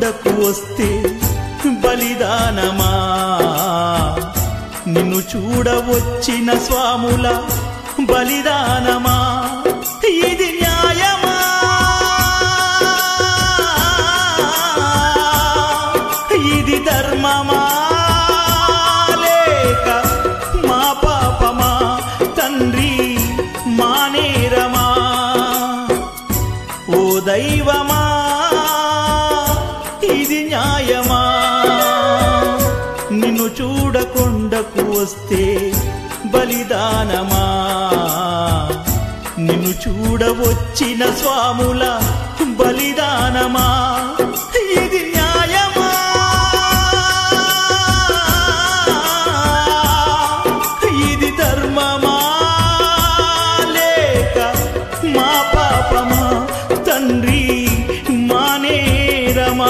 కొండకు వస్తే బలిదానమా నిన్ను చూడవచ్చిన స్వాముల బలిదానమా ఇది న్యాయమా ఇది ధర్మమా లేక మా పాపమా తండ్రి మా నేరమా ఓ దైవమా ఇది న్యాయమా నిన్ను చూడకొండకు వస్తే బలిదానమా నిన్ను చూడవచ్చిన స్వాముల బలిదానమా ఇది న్యాయమా ఇది ధర్మమా లేక మా పాపమా తండ్రి మా నేరమా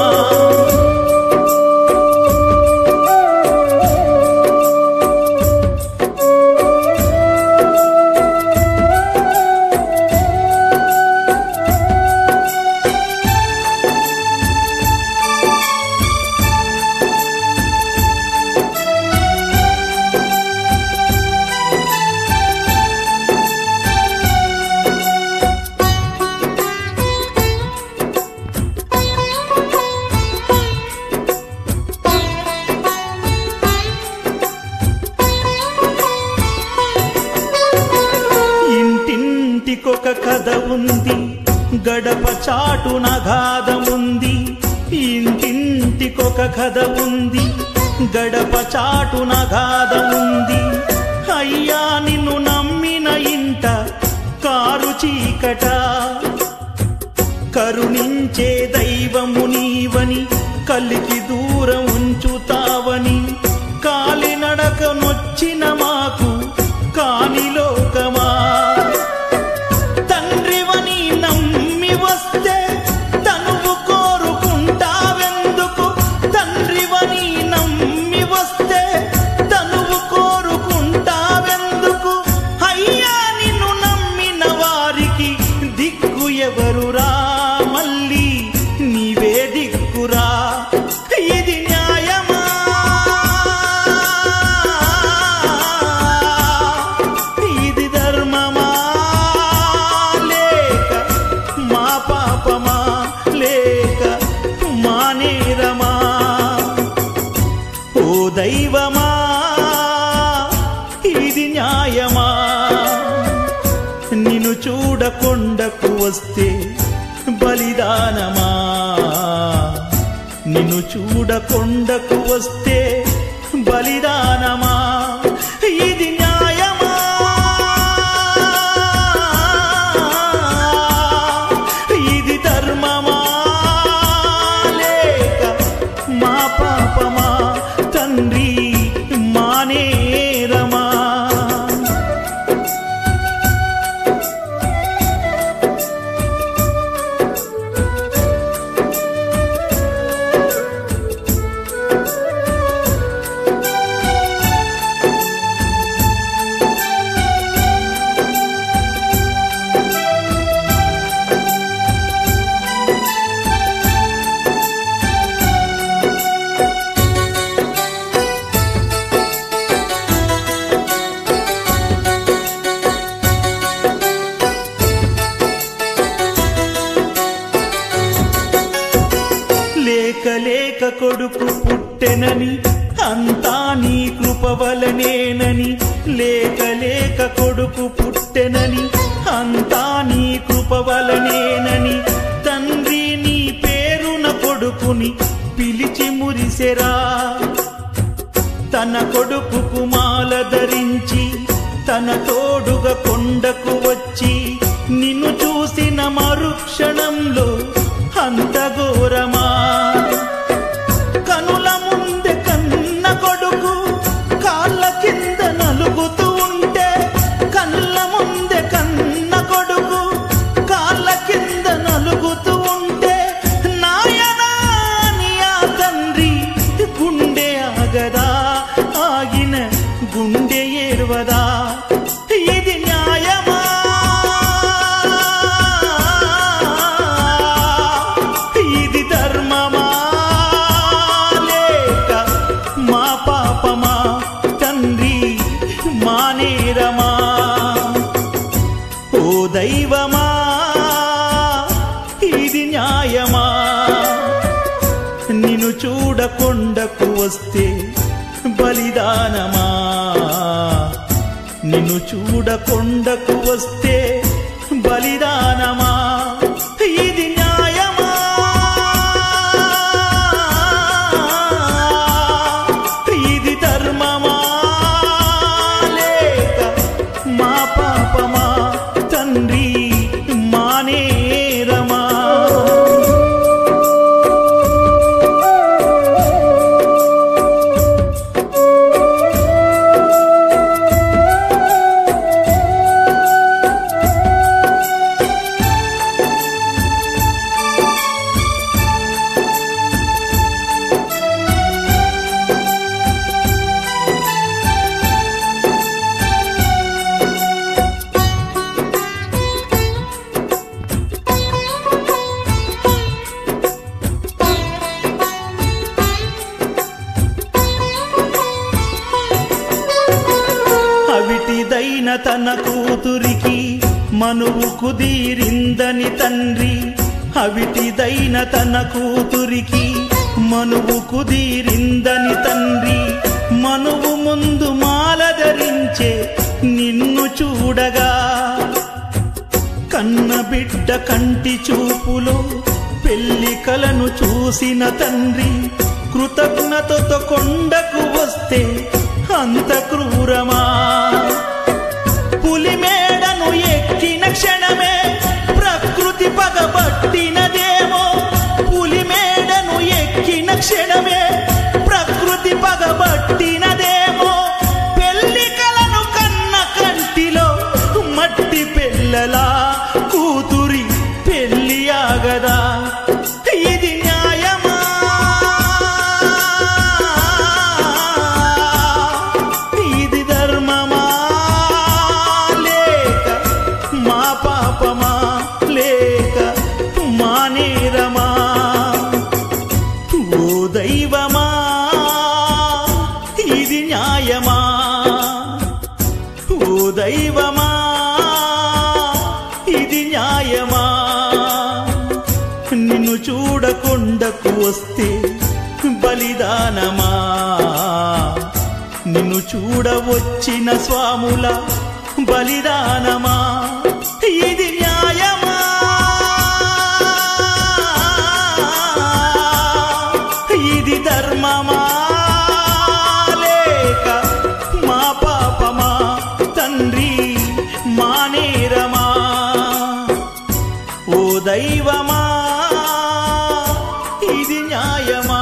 ఇంటింటికొక కథ ఉంది గడప చాటున గాథం ఉంది ఇంటింటికొక కథ ఉంది గడప చాటున గాథం ఉంది అయ్యా నిన్ను నమ్మిన ఇంట కారు చీకట కరుణించే దైవము నీవని కలికి దూరం ఉంచుతావని కాలినడక నొచ్చిన మాకు కాని లోకమా తండ్రివని నమ్మి వస్తే తనువు కోరుకుంటావెందుకు తండ్రివని నమ్మి వస్తే తనువు కోరుకుంటావెందుకు అయ్యా నిన్ను నమ్మిన వారికి దిక్కు ఎవరురా మళ్ళీ నీవే దిక్కురా ఇది న్యాయమా ఇది ధర్మమా లేక మా పాపమా లేక మా నేరమా ఓ దైవమా ఇది న్యాయమా నిన్ను చూడకొండకు వస్తే బలిదానమా నిన్ను చూడకొండకు వస్తే బలిదానమా ఇది న్యాయమా ఇది ధర్మమా లేక మా పాపమా తండ్రి మా నేరమా లేక లేక కొడుకు పుట్టెనని అంతా నీ కృప వలనేనని లేక లేక కొడుకు పుట్టెనని అంతా నీ కృప వలనేనని తండ్రి నీ పేరున కొడుకుని పిలిచి మురిసెరా తన కొడుకుకు మాల ధరించి తన తోడుగా కొండకు వచ్చి నిన్ను చూసిన మరుక్షణంలో అంత ఘోరమా కనుల ముందే కన్న కొడుకు కాళ్ళ కింద నలుగుతూ ఉంటే కళ్ళ ముందే కన్న కొడుకు కాళ్ళ కింద నలుగుతూ ఉంటే నాయనా అని ఆ తండ్రి గుండె ఆగదా ఆగిన గుండె ఏర్వదా ఇది న్యాయమా ఇది ధర్మమా ఇది న్యాయమా నిన్ను చూడకొండకు వస్తే బలిదానమా నిన్ను చూడకొండకు వస్తే బలిదానమా ఇది న్యాయమా ఇది ధర్మమా లేక మా పాపమా తండ్రి మానేరమా అవిటిదైన తన కూతురికి మనువు కుదిరిందని తండ్రి అవిటిదైన తన కూతురికి మనువు కుదిరిందని తండ్రి మనువు ముందు మాల ధరించే నిన్ను చూడగా కన్న బిడ్డ కంటి చూపులో పెళ్లి కలను చూసిన తండ్రి కృతజ్ఞతతో కొండకు వస్తే అంత క్రూరమా పులిమేడను ఎక్కిన క్షణమే ప్రకృతి పగబట్టినదేమో పులిమేడను ఎక్కిన క్షణమే ప్రకృతి పగబట్టినదేమో పెళ్లి కలను కన్న కంటిలో మట్టి పిల్లలా కూతురి పెళ్లి ఆగదా ఇది న్యాయమా ఇది ధర్మమా లేక మా పాపమా లేక మా నేరమా ఓ దైవమా ఇది న్యాయమా ఓ దైవమా ఇది న్యాయమా నిన్ను చూడకొండకు వస్తే బలిదానమా నిన్ను చూడవచ్చిన స్వాముల బలిదానమా ఇది న్యాయమా ఇది ధర్మమా లేక మా పాపమా తండ్రి మా నేరమా ఓ దైవమా ఇది న్యాయమా